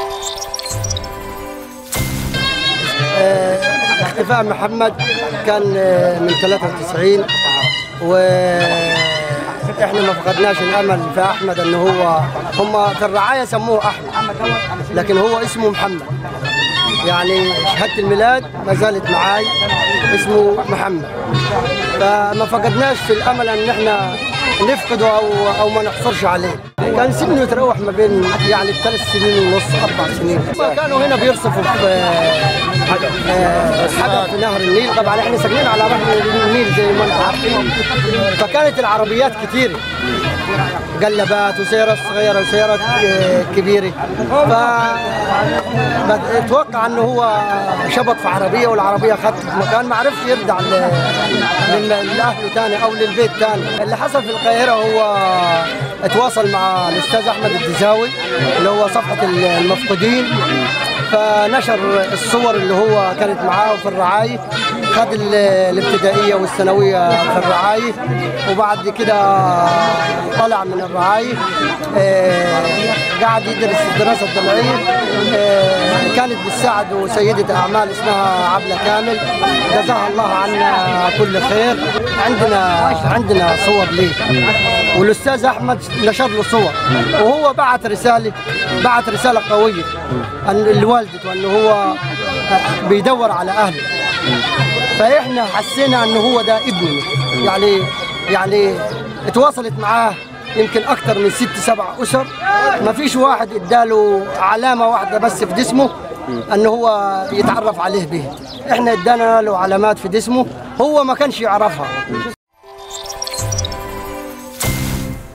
آه، اختفاء محمد كان آه، من 93 واحنا ما فقدناش الامل في احمد انه هو هم في الرعايه سموه احمد لكن هو اسمه محمد يعني شهاده الميلاد ما زالت معاي اسمه محمد فما فقدناش في الامل ان احنا نفقده او او ما نحصرش عليه كان سنه يتراوح ما بين يعني ثلاث سنين ونص اربع سنين ما كانوا هنا بيرصفوا في آه، حدث في نهر النيل طبعا احنا ساكنين على بحر النيل زي ما انتم عارفين فكانت العربيات كتير قلبات وسيارات صغيره وسيارات آه، كبيره ف اتوقع انه هو شبط في عربيه والعربيه خدت في مكان ما عرفش يرجع ل- لل- لاهله تاني او للبيت تاني اللي حصل في القاهره هو اتواصل مع الاستاذ احمد الدزاوي اللي هو صفحه المفقودين فنشر الصور اللي هو كانت معاه في الرعاية خد ال- الابتدائية والثانوية في الرعاية وبعد كده طلع من الرعاية آه، قعد يدرس الدراسة الجامعية آه، كانت بتساعده سيدة أعمال اسمها عبلة كامل جزاها الله عنا كل خير عندنا عندنا صور ليه والاستاذ احمد نشر له صور وهو بعت رساله بعت رساله قويه أن لوالدته انه هو بيدور على اهله فاحنا حسينا انه هو ده ابننا يعني يعني اتواصلت معاه يمكن اكثر من ست سبع اسر ما فيش واحد اداله علامه واحده بس في جسمه انه هو يتعرف عليه به احنا ادانا له علامات في جسمه هو ما كانش يعرفها